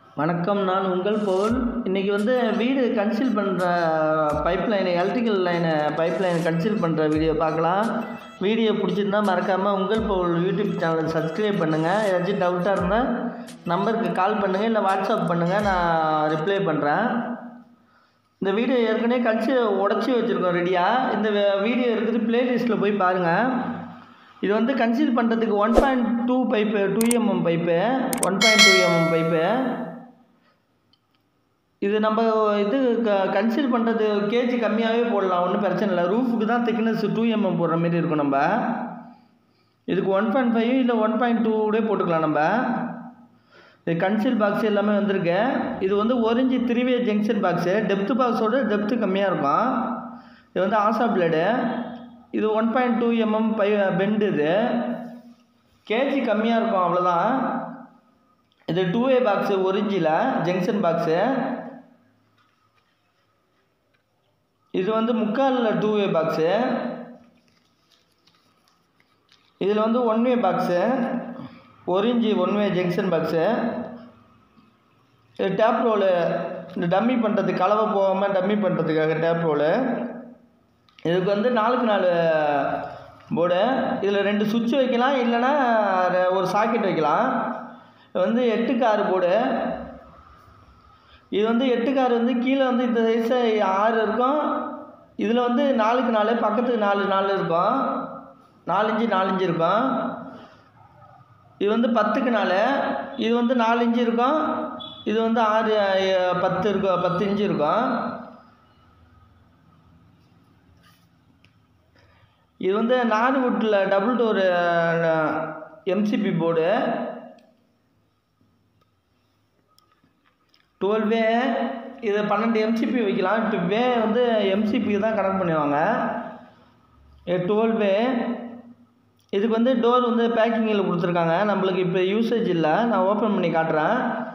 வணக்கம் நான் உங்கள் பவுல் இன்றைக்கி வந்து வீடு கன்சீல் பண்ணுற பைப் லைனை எலக்ட்ரிக்கல் லைனை பைப் லைனை கன்சீல் பண்ணுற வீடியோ பார்க்கலாம் வீடியோ பிடிச்சிருந்தா மறக்காமல் உங்கள் பவுல் யூடியூப் சேனலை சப்ஸ்கிரைப் பண்ணுங்கள் ஏதாச்சும் டவுட்டாக இருந்தால் நம்பருக்கு கால் பண்ணுங்கள் இல்லை வாட்ஸ்அப் பண்ணுங்கள் நான் ரிப்ளை பண்ணுறேன் இந்த வீடியோ ஏற்கனவே கழிச்சு உடச்சி வச்சுருக்கோம் ரெடியாக இந்த வீடியோ இருக்குது ப்ளேலிஸ்ட்டில் போய் பாருங்கள் இது வந்து கன்சீல் பண்ணுறதுக்கு one point two pipe two mm pipe one point two mm pipe இது நம்ம இது க கன்சீல் பண்ணுறது கேஜி கம்மியாகவே போடலாம் ஒன்றும் பிரச்சனை இல்லை ரூஃபுக்கு தான் திக்னஸ் டூ எம்எம் போடுற மாதிரி இருக்கும் நம்ம இதுக்கு ஒன் பாயிண்ட் ஃபைவ் இல்லை ஒன் பாயிண்ட் டூவே போட்டுக்கலாம் நம்ம இது கன்சீல் பாக்ஸ் எல்லாமே வந்திருக்கு இது வந்து ஒரிஞ்சி த்ரீவே ஜங்ஷன் பாக்ஸு டெப்த்து பாக்ஸோட டெப்த்து கம்மியாக இருக்கும் இது வந்து ஆசா பிளேடு இது ஒன் பாயிண்ட் டூ எம்எம் பை பெண்டு இது கேஜி கம்மியாக இருக்கும் அவ்வளோதான் இது டூ வே பாக்ஸு ஒரிஞ்சில் ஜங்ஷன் பாக்ஸு இது வந்து முக்காலில் டூ வே பாக்ஸு இதில் வந்து ஒன் வே பாக்ஸு ஒரு inch one way junction box இது டேப் ரோலு இந்த டம்மி பண்ணுறதுக்கு கலவை போகாமல் டம்மி பண்ணுறதுக்காக டேப் ரோலு இதுக்கு வந்து நாலுக்கு நாலு போர்டு இதில் ரெண்டு சுவிட்ச் வைக்கலாம் இல்லைன்னா ரெ- ஒரு சாக்கெட் வைக்கலாம் இது வந்து எட்டுக்கு ஆறு போர்டு இது வந்து எட்டுக்கார் வந்து கீழே வந்து இந்த சைஸு ஆறு இருக்கும் இதில் வந்து நாலுக்கு நாலு பக்கத்துக்கு நாலு நாலு இருக்கும் நாலஞ்சு நாலஞ்சு இருக்கும் இது வந்து பத்துக்கு நாலு இது வந்து நாலு இன்ச்சு இருக்கும் இது வந்து ஆறு அஹ், பத்து இருக்கும் பத்து இன்ச்சு இருக்கும் இது வந்து நாலு வுட்டில் double door MCB board twelve way இது பன்னெண்டு எம்சிபி வைக்கலாம் இப்போ வே வந்து எம்சிபி தான் கனெக்ட் பண்ணுவாங்க இது டுவெல் வே இதுக்கு வந்து டோர் வந்து பேக்கிங்கில் கொடுத்துருக்காங்க நம்மளுக்கு இப்போ யூசேஜ் இல்லை நான் ஓப்பன் பண்ணி காட்டுறேன்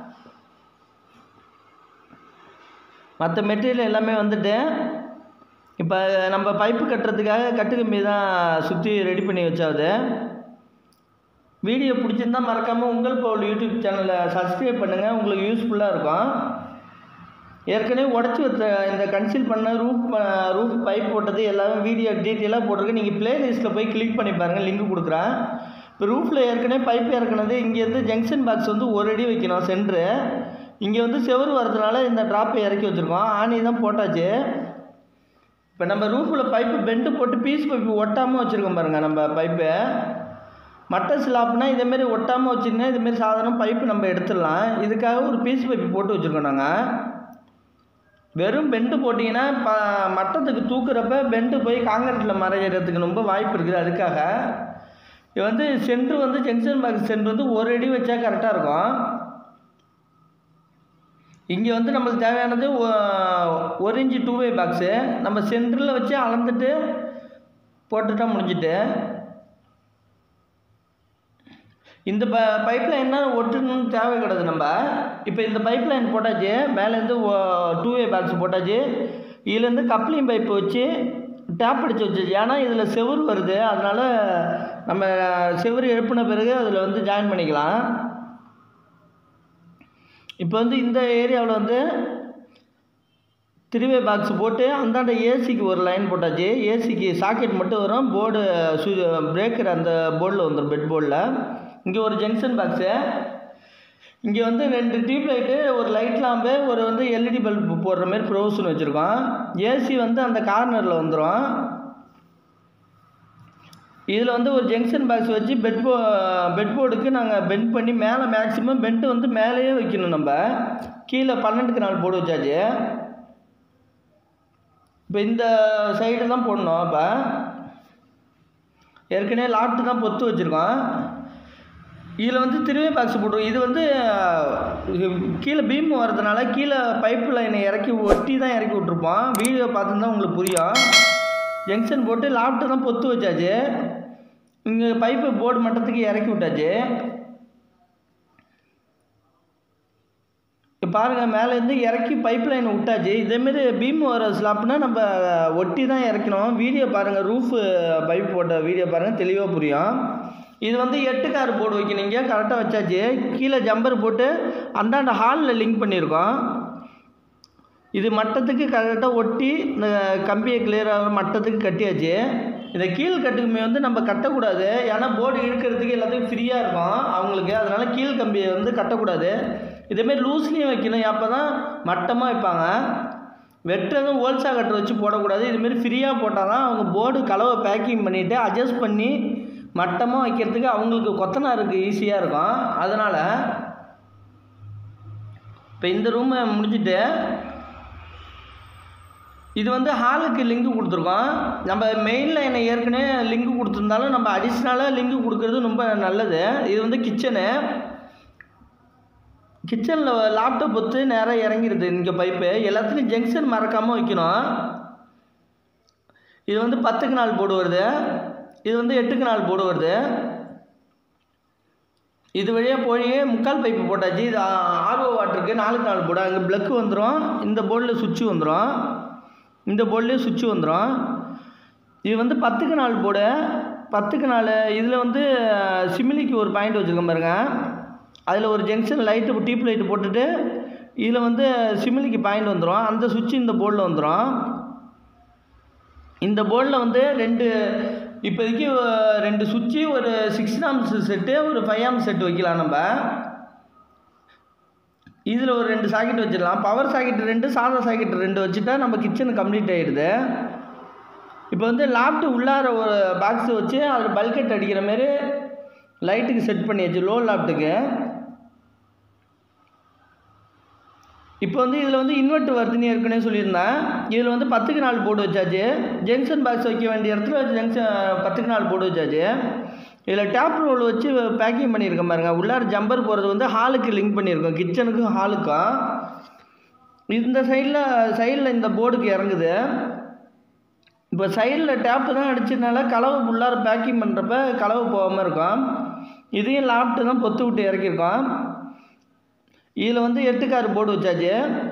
மற்ற மெட்டீரியல் எல்லாமே வந்துட்டு இப்போ நம்ம பைப்பு கட்டுறதுக்காக கட்டு கம்பி தான் சுற்றி ரெடி பண்ணி வச்சாவது வீடியோ பிடிச்சிருந்தா மறக்காமல் உங்கள் பவுல் யூடியூப் சேனலை சப்ஸ்கிரைப் பண்ணுங்கள் உங்களுக்கு யூஸ்ஃபுல்லாக இருக்கும் ஏற்கனவே உடச்சி வச்ச இந்த கன்சீல் பண்ண ரூஃப் ரூஃப் பைப் போட்டது எல்லாமே வீடியோ டீட்டெயிலாக போட்டிருக்கு நீங்கள் ப்ளேலிஸ்ட்டில் போய் கிளிக் பண்ணி பாருங்கள் லிங்க் கொடுக்குறேன் இப்போ ரூஃபில் ஏற்கனவே பைப் இறக்குனது இங்கேருந்து ஜங்ஷன் பாக்ஸ் வந்து ஒரு அடி வைக்கணும் சென்ட்ரு இங்கே வந்து செவுரு வரதுனால இந்த ட்ராப்பை இறக்கி வச்சுருக்கோம் ஆணி தான் போட்டாச்சு இப்போ நம்ம ரூஃபில் பைப்பு பெண்டு போட்டு பீஸ் பைப்பு ஒட்டாமல் வச்சுருக்கோம் பாருங்கள் நம்ம பைப்பு மட்ட ஸ்லாப்னா இதேமாரி ஒட்டாமல் வச்சுருந்தா இதேமாரி சாதாரண பைப்பு நம்ம எடுத்துடலாம் இதுக்காக ஒரு பீஸ் பைப்பு போட்டு வச்சுருக்கோம் நாங்கள் வெறும் பெண்டு போட்டிங்கன்னா ப மட்டத்துக்கு தூக்குறப்ப பெண்டு போய் காங்கிரீட்டில் மறையிறதுக்கு ரொம்ப வாய்ப்பு இருக்குது அதுக்காக இது வந்து சென்ட்ரு வந்து ஜங்ஷன் பாக்ஸ் சென்ட்ரு வந்து ஒரு அடி வச்சா கரெக்டாக இருக்கும் இங்கே வந்து நம்மளுக்கு தேவையானது ஒ- ஒரு இன்ச்சு டூ வே பாக்ஸு நம்ம சென்டரில் வச்சு அளந்துட்டு போட்டுட்டா முடிஞ்சிட்டு இந்த ப பைப் லைன்னா ஒட்டணும்னு தேவை கிடையாது நம்ம இப்போ இந்த பைப் லைன் போட்டாச்சு மேலேருந்து டூ வே பாக்ஸ் போட்டாச்சு இதுலேருந்து கப்ளிங் பைப் வச்சு டேப் அடிச்சு வச்சாச்சு ஏன்னா இதில் செவுரு வருது அதனால் நம்ம செவுரு எழுப்பின பிறகு அதில் வந்து ஜாயின் பண்ணிக்கலாம் இப்போ வந்து இந்த ஏரியாவில் வந்து த்ரீவே பாக்ஸ் போட்டு அந்தாண்ட ஏசிக்கு ஒரு லைன் போட்டாச்சு ஏசிக்கு சாக்கெட் மட்டும் வரும் போர்டு சு பிரேக்கர் அந்த போர்டில் வந்துடும் பெட் போர்டில் இங்கே ஒரு ஜங்ஷன் பாக்ஸு இங்கே வந்து ரெண்டு டியூப் லைட்டு ஒரு லைட் லாம்பு ஒரு வந்து எல்இடி பல்ப் போடுற மாதிரி ப்ரோவ்ஸ்னு வச்சுருக்கோம் ஏசி வந்து அந்த கார்னரில் வந்துடும் இதில் வந்து ஒரு ஜங்ஷன் பாக்ஸ் வச்சு பெட் போ பெட் போர்டுக்கு நாங்கள் பெண்ட் பண்ணி மேலே மேக்ஸிமம் பெண்டு வந்து மேலேயே வைக்கணும் நம்ம கீழே பன்னெண்டுக்கு நாலு போர்டு வச்சாச்சு இப்போ இந்த சைடு தான் போடணும் இப்போ ஏற்கனவே லாட்டு தான் பொத்து வச்சுருக்கோம் இதில் வந்து திருவே பாக்ஸ் போட்டுருக்கோம் இது வந்து இது கீழே பீம் வர்றதுனால கீழே பைப் லைனை இறக்கி ஒட்டி தான் இறக்கி விட்ருப்போம் வீடியோ பார்த்துருந்தா உங்களுக்கு புரியும் ஜங்ஷன் போட்டு லாப்ட்டு தான் பொத்து வச்சாச்சு இங்கே பைப்பு போர்டு மட்டத்துக்கு இறக்கி விட்டாச்சு இப்போ பாருங்கள் மேலேருந்து இறக்கி பைப் லைன் விட்டாச்சு இதேமாரி பீம் வர ஸ்லாப்னா நம்ம ஒட்டி தான் இறக்கணும் வீடியோ பாருங்கள் ரூஃபு பைப் போட்ட வீடியோ பாருங்கள் தெளிவாக புரியும் இது வந்து எட்டு கார் போர்டு வைக்கணுங்க கரெக்டாக வச்சாச்சு கீழே ஜம்பர் போட்டு அந்தாண்ட ஹாலில் லிங்க் பண்ணியிருக்கோம் இது மட்டத்துக்கு கரெக்டாக ஒட்டி இந்த கம்பியை கிளியராக மட்டத்துக்கு கட்டியாச்சு இந்த கீழ் கட்டுக்குமே வந்து நம்ம கட்டக்கூடாது ஏன்னா போர்டு இழுக்கிறதுக்கு எல்லாத்துக்கும் ஃப்ரீயாக இருக்கும் அவங்களுக்கு அதனால் கீழ் கம்பியை வந்து கட்டக்கூடாது இதேமாரி லூஸ்லேயும் வைக்கணும் அப்போ தான் மட்டமாக வைப்பாங்க வெட்டுறதும் ஹோல்சா கட்டர் வச்சு போடக்கூடாது இதுமாரி ஃப்ரீயாக போட்டால் தான் அவங்க போர்டு கலவை பேக்கிங் பண்ணிவிட்டு அட்ஜஸ்ட் பண்ணி மட்டமாக வைக்கிறதுக்கு அவங்களுக்கு கொத்தனாருக்கு ஈஸியாக இருக்கும் அதனால் இப்போ இந்த ரூமை முடிச்சுட்டு இது வந்து ஹாலுக்கு லிங்க் கொடுத்துருக்கோம் நம்ம மெயின் லைனை ஏற்கனவே லிங்க் கொடுத்துருந்தாலும் நம்ம அடிஷ்னலாக லிங்க் கொடுக்கறது ரொம்ப நல்லது இது வந்து கிச்சனு கிச்சனில் லேப்டாப் பொத்து நேராக இறங்கிடுது இங்கே பைப்பு எல்லாத்துலேயும் ஜங்ஷன் மறக்காமல் வைக்கணும் இது வந்து பத்துக்கு நாள் போடு வருது இது வந்து எட்டுக்கு நாள் போடு வருது இது வழியாக போய் முக்கால் பைப்பு போட்டாச்சு இது ஆர்ஓ வாட்டருக்கு நாலுக்கு நாலு போர்டு அங்கே ப்ளக்கு வந்துடும் இந்த போர்டில் சுவிட்சு வந்துடும் இந்த போர்ட்லேயும் சுவிட்சு வந்துடும் இது வந்து பத்துக்கு நாலு போர்டு பத்துக்கு நாலு இதில் வந்து சிமிலிக்கு ஒரு பாயிண்ட் வச்சுருக்கோம் பாருங்க அதில் ஒரு ஜங்ஷன் லைட்டு டியூப் லைட்டு போட்டுட்டு இதில் வந்து சிமிலிக்கு பாயிண்ட் வந்துடும் அந்த சுவிட்சு இந்த போர்டில் வந்துடும் இந்த போர்டில் வந்து ரெண்டு இப்போதைக்கு ரெண்டு சுவிட்சு ஒரு சிக்ஸ் ஆம்ஸ் செட்டு ஒரு ஃபைவ் ஆம்ஸ் செட்டு வைக்கலாம் நம்ம இதில் ஒரு ரெண்டு சாக்கெட் வச்சிடலாம் பவர் சாக்கெட் ரெண்டு சாதா சாக்கெட் ரெண்டு வச்சுட்டா நம்ம கிச்சன் கம்ப்ளீட் ஆகிடுது இப்போ வந்து லேப்டு உள்ளார ஒரு பாக்ஸ் வச்சு அதில் பல்கெட் அடிக்கிற மாரி லைட்டுக்கு செட் பண்ணியாச்சு லோ லேப்டுக்கு இப்போ வந்து இதில் வந்து இன்வெர்ட்டர் வருதுன்னு ஏற்கனவே சொல்லியிருந்தேன் இதில் வந்து பத்துக்கு நாலு போர்டு வச்சாச்சு ஜங்ஷன் பாக்ஸ் வைக்க வேண்டிய இடத்துல ஜங்ஷன் பத்துக்கு நாலு போர்டு வச்சாச்சு இதில் டேப் ரோல் வச்சு பேக்கிங் பண்ணியிருக்கேன் பாருங்க உள்ளார ஜம்பர் போகிறது வந்து ஹாலுக்கு லிங்க் பண்ணியிருக்கோம் கிச்சனுக்கும் ஹாலுக்கும் இந்த சைடில் சைடில் இந்த போர்டுக்கு இறங்குது இப்போ சைடில் டேப்பு தான் அடிச்சதுனால கலவை உள்ளார பேக்கிங் பண்ணுறப்ப கலவை போகாமல் இருக்கும் இதையும் லாப்ட்டு தான் பொத்து விட்டு இறக்கியிருக்கோம் இதில் வந்து எட்டுக்காரு போர்டு வச்சாச்சு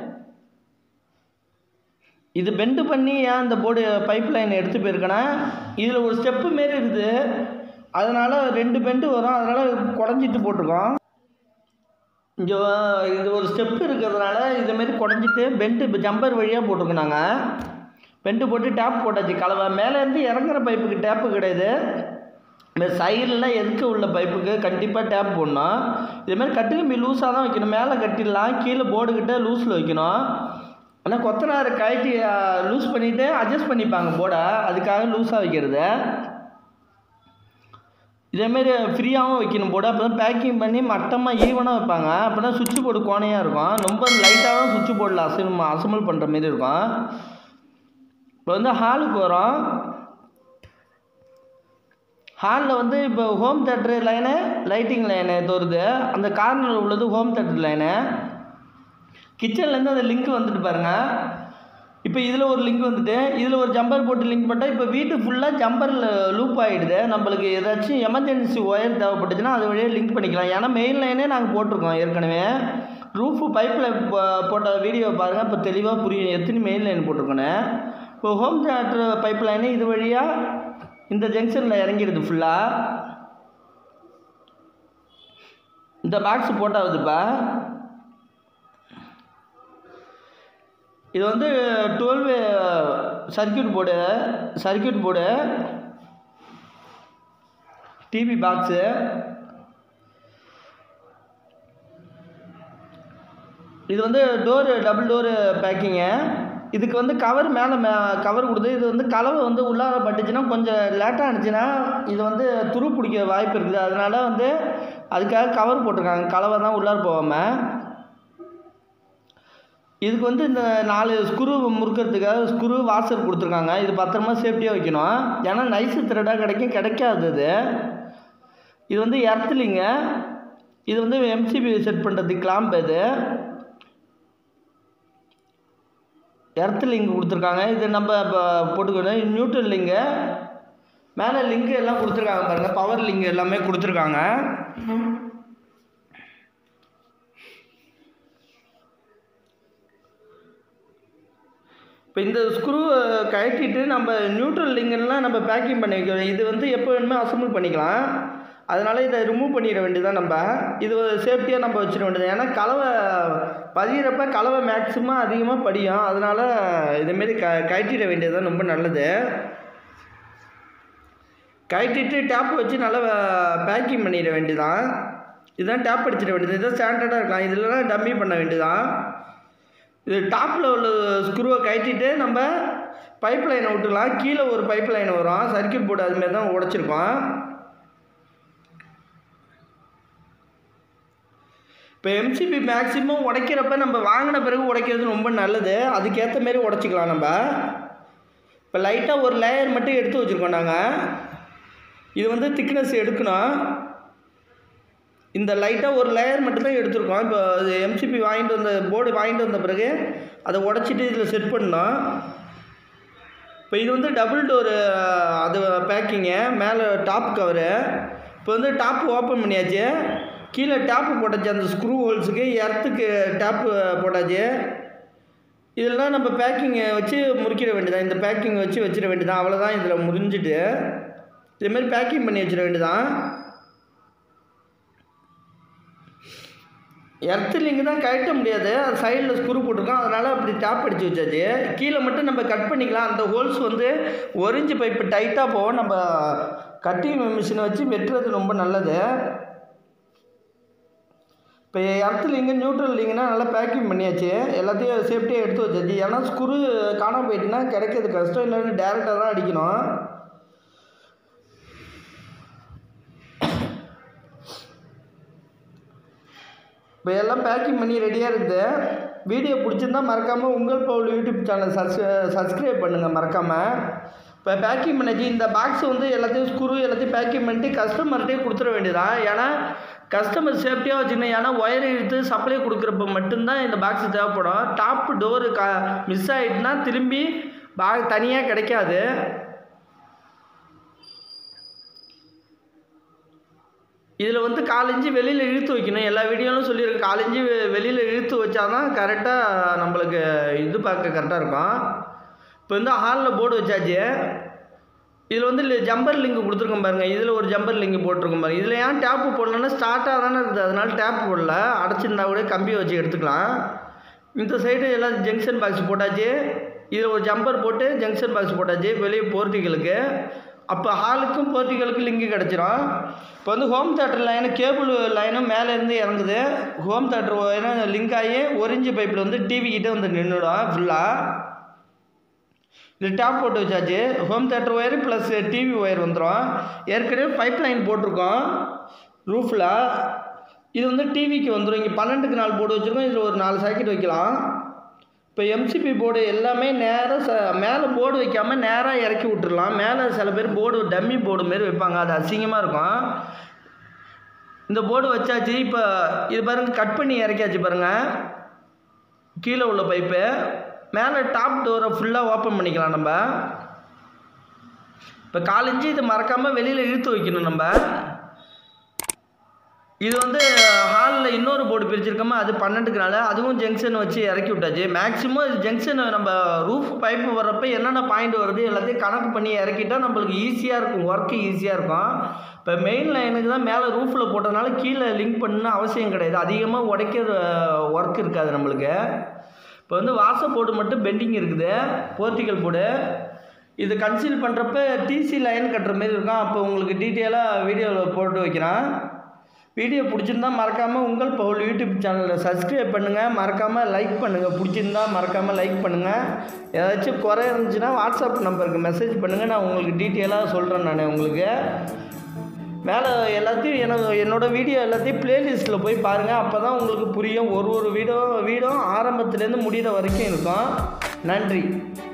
இது பெண்டு பண்ணி ஏன் இந்த போர்டு பைப் லைன் எடுத்து போயிருக்கேன்னா இதில் ஒரு ஸ்டெப்பு மாரி இருக்குது அதனால் ரெண்டு பெண்டு வரும் அதனால் குடஞ்சிட்டு போட்டிருக்கோம் இங்கே இது ஒரு ஸ்டெப்பு இருக்கிறதுனால இதுமாரி குடஞ்சிட்டு பெண்டு இப்போ ஜம்பர் வழியாக போட்டிருக்கோம் நாங்கள் பெண்டு போட்டு டேப் போட்டாச்சு கலவை மேலேருந்து இறங்குற பைப்புக்கு டேப்பு கிடையாது இந்த சைடில் எதுக்கு உள்ள பைப்புக்கு கண்டிப்பாக டேப் போடணும் இதுமாதிரி கட்டுக்கம்பி லூஸாக தான் வைக்கணும் மேலே கட்டிடலாம் கீழே போர்டுக்கிட்ட லூஸில் வைக்கணும் ஆனால் கொத்தனார் கழட்டி லூஸ் பண்ணிவிட்டு அட்ஜஸ்ட் பண்ணிப்பாங்க போர்டை அதுக்காக லூஸாக வைக்கிறது இதேமாரி ஃப்ரீயாகவும் வைக்கணும் போர்டு அப்போ தான் பேக்கிங் பண்ணி மட்டமாக ஈவனாக வைப்பாங்க அப்போ தான் சுவிட்ச் போர்டு கோணையாக இருக்கும் ரொம்ப லைட்டாக தான் சுவிட்ச் போர்டில் அசம் அசம்பிள் பண்ணுற மாரி இருக்கும் இப்போ வந்து ஹாலுக்கு வரோம் ஹாலில் வந்து இப்போ home theatre line lighting line தோறுது அந்த கார்னரில் உள்ளது ஹோம் தேட்ரு லைனு கிச்சன்லேருந்து அந்த லிங்க் வந்துட்டு பாருங்கள் இப்போ இதில் ஒரு லிங்க் வந்துட்டு இதில் ஒரு ஜம்பர் போட்டு லிங்க் பண்ணிட்டா இப்போ வீட்டு ஃபுல்லாக ஜம்பரில் லூப் ஆகிடுது நம்மளுக்கு ஏதாச்சும் எமர்ஜென்சி ஒயர் தேவைப்பட்டுச்சுன்னா அது வழியாக லிங்க் பண்ணிக்கலாம் ஏன்னா மெயின் லைனே நாங்கள் போட்டிருக்கோம் ஏற்கனவே ரூஃபு பைப்பில் போட்ட வீடியோ பாருங்கள் இப்போ தெளிவாக புரியும் எத்தனை மெயின் லைன் போட்டிருக்கோன்னு இப்போ ஹோம் தேட்டர் பைப் லைனு இது வழியாக இந்த ஜங்ஷனில் இறங்கிடுது ஃபுல்லாக இந்த பாக்ஸ் போட்டாகுதுப்பா இது வந்து twelve circuit board circuit board TV box இது வந்து டோரு டபுள் டோரு பேக்கிங்கு இதுக்கு வந்து கவர் மேலே மே கவர் கொடுத்து இது வந்து கலவை வந்து உள்ளார பட்டுச்சுன்னா கொஞ்சம் லேட்டாக இருந்துச்சுன்னா இது வந்து துரு பிடிக்க வாய்ப்பு இருக்குது அதனால வந்து அதுக்காக கவர் போட்டிருக்காங்க கலவை தான் உள்ளார போகாமல் இதுக்கு வந்து இந்த நாலு ஸ்க்ரூ முறுக்கிறதுக்காக ஸ்க்ரூ வாசர் கொடுத்துருக்காங்க இது பத்திரமா சேஃப்டியாக வைக்கணும் ஏன்னா நைஸு த்ரெட்டாக கிடைக்கும் கிடைக்காது இது இது வந்து எர்த்லிங்க இது வந்து எம்சிபி செட் பண்ணுறதுக்கு கிளாம்ப் இது எர்த் லிங்க் கொடுத்துருக்காங்க இது நம்ம இப்போ போட்டுக்கணும் நியூட்ரல் லிங்கு மேலே லிங்க் எல்லாம் கொடுத்துருக்காங்க பாருங்கள் பவர் லிங்க் எல்லாமே கொடுத்துருக்காங்க இப்போ இந்த ஸ்க்ரூ கழட்டிட்டு நம்ம நியூட்ரல் லிங்கெல்லாம் நம்ம பேக்கிங் பண்ணி வைக்கணும் இது வந்து எப்போ வேணுமோ அசம்பிள் பண்ணிக்கலாம் அதனால் இதை ரிமூவ் பண்ணிட வேண்டியதான் நம்ம இது சேஃப்டியாக நம்ம வச்சிட வேண்டியது ஏன்னா கலவை பதிகிறப்ப கலவை மேக்ஸிமம் அதிகமாக படியும் அதனால் இதுமாரி க கழட்டிட வேண்டியது ரொம்ப நல்லது கழட்டிட்டு டேப் வச்சு நல்லா பேக்கிங் பண்ணிட வேண்டியதான் இதுதான் டேப் அடிச்சிட வேண்டியது இதுதான் ஸ்டாண்டர்டாக இருக்கலாம் இதெல்லாம் டம்மி பண்ண வேண்டியதான் இது டாப்பில் உள்ள ஸ்க்ரூவை கழட்டிட்டு நம்ம பைப் லைனை விட்டுலாம் கீழே ஒரு பைப் லைன் வரும் சர்க்கியூட் போர்டு அதுமாரி தான் உடச்சிருக்கோம் இப்போ எம்சிபி மேக்ஸிமம் உடைக்கிறப்ப நம்ம வாங்கின பிறகு உடைக்கிறது ரொம்ப நல்லது அதுக்கேற்ற மாரி உடச்சிக்கலாம் நம்ம இப்போ லைட்டாக ஒரு லேயர் மட்டும் எடுத்து வச்சுருக்கோம் நாங்கள் இது வந்து திக்னஸ் எடுக்கணும் இந்த லைட்டாக ஒரு லேயர் மட்டும் தான் எடுத்திருக்கோம் இப்போ அது எம்சிபி வாங்கிட்டு வந்த போர்டு வாங்கிட்டு வந்த பிறகு அதை உடச்சிட்டு இதில் செட் பண்ணோம் இப்போ இது வந்து டபுள் டோரு அது பேக்கிங்கு மேலே டாப் கவரு இப்போ வந்து டாப் ஓப்பன் பண்ணியாச்சு கீழே டேப்பு போட்டாச்சு அந்த ஸ்க்ரூ ஹோல்ஸுக்கு எர்த்துக்கு டேப்பு போட்டாச்சு இதெல்லாம் நம்ம பேக்கிங்கை வச்சு முறிக்கிட வேண்டியதான் இந்த பேக்கிங் வச்சு வச்சிட வேண்டியதான் அவ்வளோதான் இதில் முடிஞ்சுட்டு இதுமாரி பேக்கிங் பண்ணி வச்சிட வேண்டியதான் எர்த்து லிங்க் தான் கழட்ட முடியாது அது சைடில் ஸ்க்ரூ போட்டிருக்கோம் அதனால் அப்படி டேப் அடித்து வச்சாச்சு கீழே மட்டும் நம்ம கட் பண்ணிக்கலாம் அந்த ஹோல்ஸ் வந்து ஒரிஞ்சு பைப்பு டைட்டாக போகும் நம்ம கட்டிங் மிஷினை வச்சு வெட்டுறது ரொம்ப நல்லது இப்போ எர்த்து லிங்கு நியூட்ரல் லிங்குனா நல்லா பேக்கிங் பண்ணியாச்சு எல்லாத்தையும் சேஃப்டியாக எடுத்து வச்சாச்சு ஏன்னா ஸ்க்ரூ காணாம போயிட்டுனா கிடைக்கிறது கஷ்டம் இல்லைன்னு டேரெக்டாக தான் அடிக்கணும் இப்போ எல்லாம் பேக்கிங் பண்ணி ரெடியாக இருக்குது வீடியோ பிடிச்சிருந்தா மறக்காமல் உங்கள் Paul YouTube channel subs subscribe பண்ணுங்கள் மறக்காமல் இப்போ பேக்கிங் பண்ணாச்சு இந்த பாக்ஸ் வந்து எல்லாத்தையும் ஸ்க்ரூ எல்லாத்தையும் பேக்கிங் பண்ணிட்டு கஸ்டமர்கிட்டே கொடுத்துட வேண்டியதான் ஏன்னா கஸ்டமர் சேஃப்டியாக வச்சுக்கணும் ஏன்னா ஒயர் இழுத்து சப்ளை கொடுக்குறப்ப மட்டும்தான் இந்த பாக்ஸ் தேவைப்படும் டாப் டோரு க மிஸ் ஆகிட்டுனா திரும்பி பா தனியாக கிடைக்காது இதில் வந்து காலஞ்சி வெளியில் இழுத்து வைக்கணும் எல்லா வீடியோலும் சொல்லியிருக்கேன் காலஞ்சி வெளியில் இழுத்து வச்சா தான் கரெக்டாக நம்மளுக்கு இது பார்க்க கரெக்டாக இருக்கும் இப்போ வந்து ஹாலில் போர்டு வச்சாச்சு இதில் வந்து ஜம்பர் லிங்க் கொடுத்துருக்கோம் பாருங்கள் இதில் ஒரு ஜம்பர் லிங்க் போட்டிருக்கோம் பாருங்கள் இதில் ஏன் டேப்பு போடலன்னா ஸ்டார்ட்டாக தானே இருக்குது அதனால டேப் போடல அடைச்சிருந்தா கூட கம்பியை வச்சு எடுத்துக்கலாம் இந்த சைடு எல்லாம் ஜங்ஷன் பாக்ஸ் போட்டாச்சு இதில் ஒரு ஜம்பர் போட்டு ஜங்ஷன் பாக்ஸ் போட்டாச்சு வெளியே போர்ட்டிகளுக்கு அப்போ ஹாலுக்கும் போர்ட்டிகளுக்கும் லிங்க் கிடச்சிரும் இப்போ வந்து ஹோம் தேட்டர் லைனு கேபிள் லைனும் மேலேருந்து இறங்குது ஹோம் தேட்டர் ஒயரும் லிங்க் ஆகி ஒரிஞ்சு பைப்பில் வந்து டிவி கிட்டே வந்து நின்றுடும் ஃபுல்லாக இது டாப் போட்டு வச்சாச்சு home theatre wire plus TV wire வந்துடும் ஏற்கனவே பைப் லைன் போட்டிருக்கோம் ரூஃபில் இது வந்து டிவிக்கு வந்துடும் இங்கே பன்னெண்டுக்கு நாலு போர்டு வச்சுருக்கோம் இதில் ஒரு நாலு சாக்கெட் வைக்கலாம் இப்போ எம்சிபி போர்டு எல்லாமே நேராக ச மேலே போர்டு வைக்காமல் நேராக இறக்கி விட்டுறலாம் மேலே சில பேர் போர்டு டம்மி போர்டு மாரி வைப்பாங்க அது அசிங்கமாக இருக்கும் இந்த போர்டு வச்சாச்சு இப்போ இது பாருங்கள் கட் பண்ணி இறக்கியாச்சு பாருங்கள் கீழே உள்ள பைப்பு மேலே டாப் டோரை ஃபுல்லாக ஓப்பன் பண்ணிக்கலாம் நம்ம இப்போ காலஞ்சி இது மறக்காமல் வெளியில் இழுத்து வைக்கணும் நம்ம இது வந்து ஹாலில் இன்னொரு போர்டு பிரிச்சிருக்கோமா அது பன்னெண்டுக்கு நாள் அதுவும் ஜங்ஷன் வச்சு இறக்கி விட்டாச்சு மேக்ஸிமம் இது ஜங்ஷன் நம்ம ரூஃப் பைப்பு வர்றப்ப என்னென்ன பாயிண்ட் வருது எல்லாத்தையும் கணக்கு பண்ணி இறக்கிட்டா நம்மளுக்கு ஈஸியாக இருக்கும் ஒர்க்கு ஈஸியாக இருக்கும் இப்போ மெயின் லைனுக்கு தான் மேலே ரூஃபில் போட்டதுனால கீழே லிங்க் பண்ணணும்னு அவசியம் கிடையாது அதிகமாக உடைக்கிற ஒர்க் இருக்காது நம்மளுக்கு இப்போ வந்து வாசல் போர்டு மட்டும் பெண்டிங் இருக்குது போர்ட்டிக்கல் போர்டு இது கன்சீல் பண்ணுறப்ப டிசி லைன் கட்டுற மாரி இருக்கும் அப்போ உங்களுக்கு டீட்டெயிலாக வீடியோவில் போட்டு வைக்கிறேன் வீடியோ பிடிச்சிருந்தா மறக்காமல் உங்கள் பவுல் யூடியூப் சேனலை சப்ஸ்கிரைப் பண்ணுங்கள் மறக்காமல் லைக் பண்ணுங்கள் பிடிச்சிருந்தா மறக்காமல் லைக் பண்ணுங்கள் ஏதாச்சும் குறை இருந்துச்சுன்னா வாட்ஸ்அப் நம்பருக்கு மெசேஜ் பண்ணுங்கள் நான் உங்களுக்கு டீட்டெயிலாக சொல்கிறேன் நான் உங்களுக்கு மேலே எல்லாத்தையும் எனக்கு என்னோடய வீடியோ எல்லாத்தையும் ப்ளேலிஸ்ட்டில் போய் பாருங்கள் அப்போ தான் உங்களுக்கு புரியும் ஒரு ஒரு வீடியோ வீடியோ ஆரம்பத்துலேருந்து முடிகிற வரைக்கும் இருக்கும் நன்றி